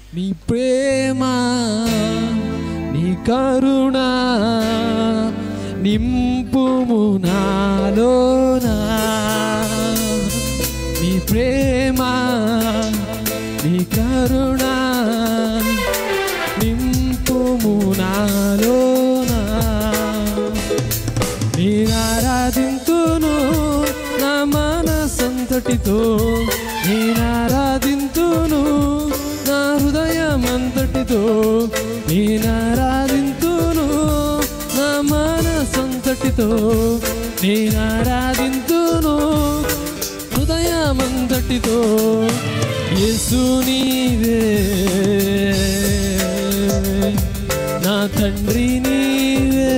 నీ ప్రేమ నీ కరుణ నింపుము నాలోనా నీ ప్రేమ నీ కరుణ నింపుము నాలోనా నేనారాధింతును నా మనసంతటితో నేనారాధింతును నా హృదయమంతటితో నేనారాధింతును నా మనసంతటితో నేనారాధింతును హృదయమంతటితో యేసు నీవే నా తండ్రి నీవే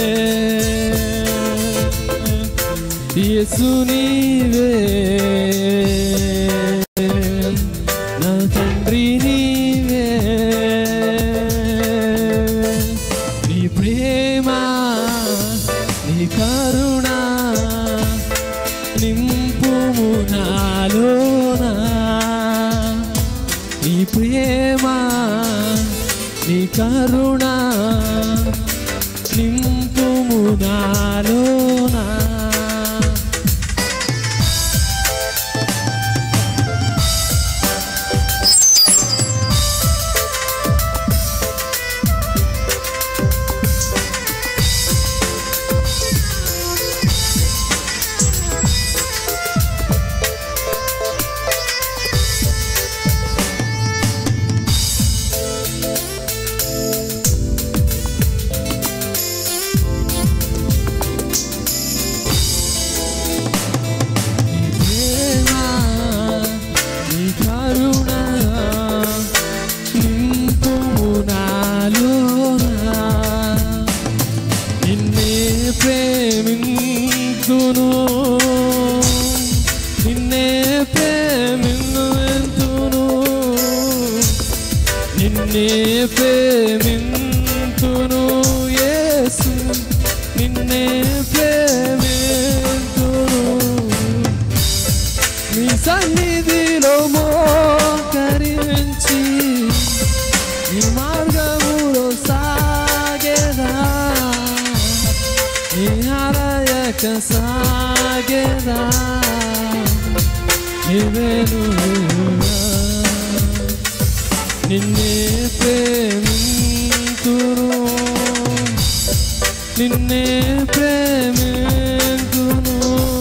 యేసు నీవే నా తండ్రి నీవే నీ ప్రేమ నీ కరుణ నింపుము నాలోనా నీ ప్రేమ నీ కరుణ నింపుము నాలోనా నీ ప్రేమ నీ కరుణ నింపుము నాలోనా నిన్నే ప్రేమింతును నిన్నే ప్రేమింతును నిన్నే ప్రేమింతును యేసు నిన్నే ప్రేమింతును నీ సన్నిధిలో మోకరించి నీ మార్గములో సాగేదా నీ ఆలయక సాగేదా నీవేను నిన్నే ప్రేమింతురు నిన్నే ప్రేమింతును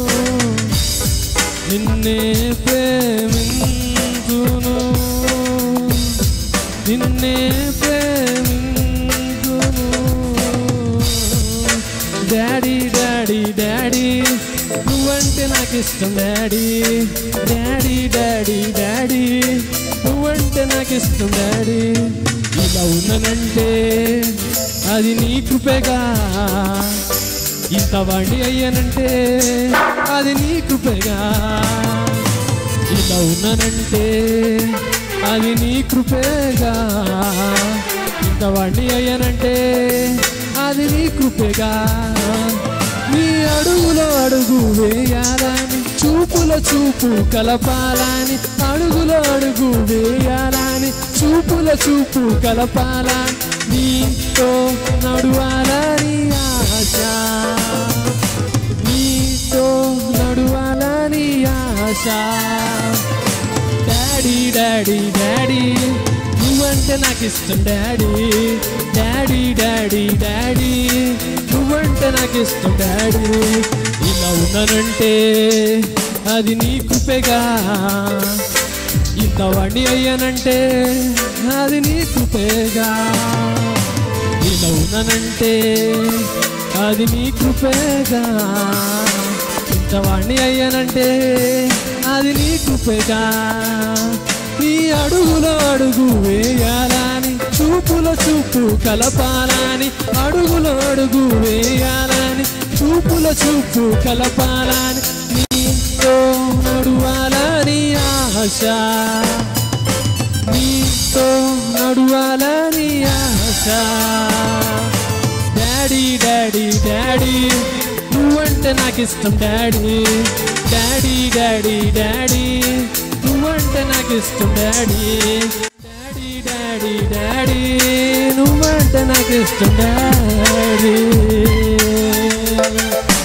నిన్నే ప్రేమింతును నిన్నే ప్రేమింతును డాడీ డాడీ డాడీ నువ్వంటే నాకు ఇష్టం డాడీ డాడీ డాడీ డాడీ నువ్వంటే నాకు ఇష్టం డాడీ ఇలా ఉన్నానంటే అది నీ కృపేగా ఇంత వాణ్ణి అయ్యానంటే అది నీ కృపేగా ఇలా ఉన్నానంటే అది నీ కృపేగా ఇంత వాణ్ణి అయ్యానంటే అది నీ కృపేగా నీ అడుగులో అడుగు వేయాలని చూపుల చూపు కలపాలని అడుగులో అడుగు వేయాలని చూపుల చూపు కలపాలని నీతో నడువాలని ఆశ నీతో నడువాలని ఆశ డాడీ డాడీ డాడీ నువ్వంటే నాకు ఇష్టం డాడీ డాడీ డాడీ డాడీ నువ్వంటే నాకు ఇష్టం డాడీ ఇలా ఉన్నానంటే అది నీ కృపేగా ఇంత వాణ్ణి అయ్యానంటే అది నీ కృపేగా ఇలా ఉన్నానంటే అది నీ కృపేగా ఇంత వాణ్ణి అయ్యానంటే అది నీ కృపేగా నీ అడుగులో అడుగు వేయాలని చూపుల చూపు కలపాలని అడుగులో అడుగు వేయాలని చూపుల చూపు కలపాలని నీతో నడువాలని ఆశ నీతో నడువాలని ఆశ డాడీ డాడీ డాడీ నువ్వంటే నాకు ఇష్టం డాడీ డాడీ డాడీ డాడీ నువ్వంటే నాకు ఇష్టం డాడీ డాడీ డాడీ డాడీ నువ్వంటే నాకు ఇష్టం డాడీ